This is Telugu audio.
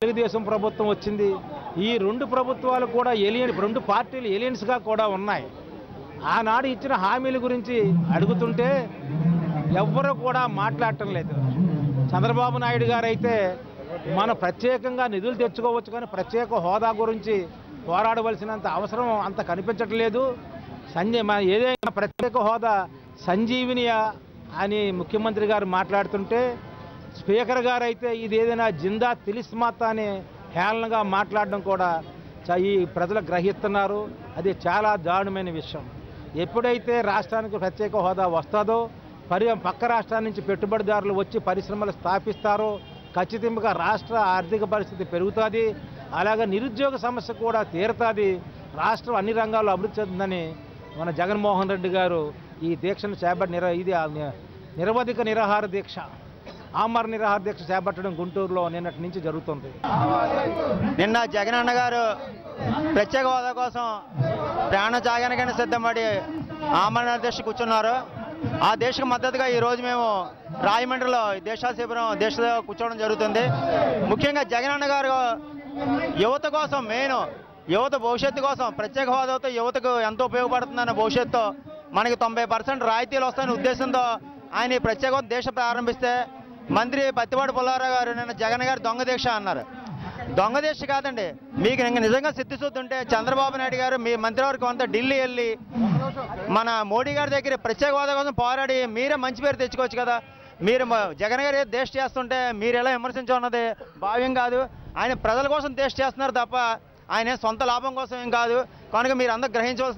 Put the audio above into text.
తెలుగుదేశం ప్రభుత్వం వచ్చింది ఈ రెండు ప్రభుత్వాలు కూడా ఎలియన్ రెండు పార్టీలు ఎలియన్స్గా కూడా ఉన్నాయి ఆనాడు ఇచ్చిన హామీల గురించి అడుగుతుంటే ఎవ్వరూ కూడా మాట్లాడటం లేదు చంద్రబాబు నాయుడు గారు అయితే మనం ప్రత్యేకంగా నిధులు తెచ్చుకోవచ్చు కానీ ప్రత్యేక హోదా గురించి పోరాడవలసినంత అవసరం అంత కనిపించట్లేదు సంజయ్ మన ఏదైనా ప్రత్యేక హోదా సంజీవినియా అని ముఖ్యమంత్రి గారు మాట్లాడుతుంటే స్పీకర్ గారు అయితే ఇది ఏదైనా జిందా తిలిస్మాత అని హేళనగా మాట్లాడడం కూడా చ- ఈ ప్రజలు గ్రహిస్తున్నారు అది చాలా దారుణమైన విషయం ఎప్పుడైతే రాష్ట్రానికి ప్రత్యేక హోదా వస్తుందో పరి పక్క రాష్ట్రాల నుంచి పెట్టుబడిదారులు వచ్చి పరిశ్రమలు స్థాపిస్తారో ఖచ్చితంగా రాష్ట్ర ఆర్థిక పరిస్థితి పెరుగుతుంది అలాగే నిరుద్యోగ సమస్య కూడా తీరుతుంది రాష్ట్రం అన్ని రంగాల్లో అభివృద్ధి చెందుతుందని మన జగన్మోహన్ రెడ్డి గారు ఈ దీక్షను చేపట్టి నిర ఇది ఆ ని- నిరవధిక నిరాహార దీక్ష ఆమర నిరాహార దీక్ష చేపట్టడం గుంటూరులో నిన్నటి నుంచి జరుగుతుంది నిన్న జగన్ అన్న గారు ప్రత్యేక హోదా కోసం ప్రాణ త్యాగానికైనా సిద్ధపడి ఆమరణ దీక్ష కూర్చున్నారు ఆ దేశకు మద్దతుగా ఈ రోజు మేము రాజమండ్రిలో దేశా శిబిరం దేశంలో కూర్చోవడం జరుగుతుంది ముఖ్యంగా జగన్ అన్న గారు యువత కోసం మెయిన్ యువత భవిష్యత్తు కోసం ప్రత్యేక హోదాతో యువతకు ఎంతో ఉపయోగపడుతుందన్న భవిష్యత్తు మనకి తొంభై పర్సెంట్ రాయితీలు వస్తాయనే ఉద్దేశంతో ఆయన ఈ ప్రత్యేక హోదా దేశ ప్రారంభిస్తే మంత్రి పత్తిపాటి పుల్లారావు గారు నిన్న జగన్ గారు దొంగ దీక్ష అన్నారు దొంగ దీక్ష కాదండి మీకు ఇంక నిజంగా సిద్ధిశుద్ధి ఉంటే చంద్రబాబు నాయుడు గారు మీ మంత్రివర్గం అంతా ఢిల్లీ వెళ్ళి మన మోడీ గారి దగ్గర ప్రత్యేక హోదా కోసం పోరాడి మీరే మంచి పేరు తెచ్చుకోవచ్చు కదా మీరు మ- జగన్ గారు ఏదో దేశ చేస్తుంటే మీరు ఎలా విమర్శించున్నది భావ్యం కాదు ఆయన ప్రజల కోసం దేశ చేస్తున్నారు తప్ప ఆయన సొంత లాభం కోసం ఏం కాదు కనుక మీరు అందరూ గ్రహించవలసిన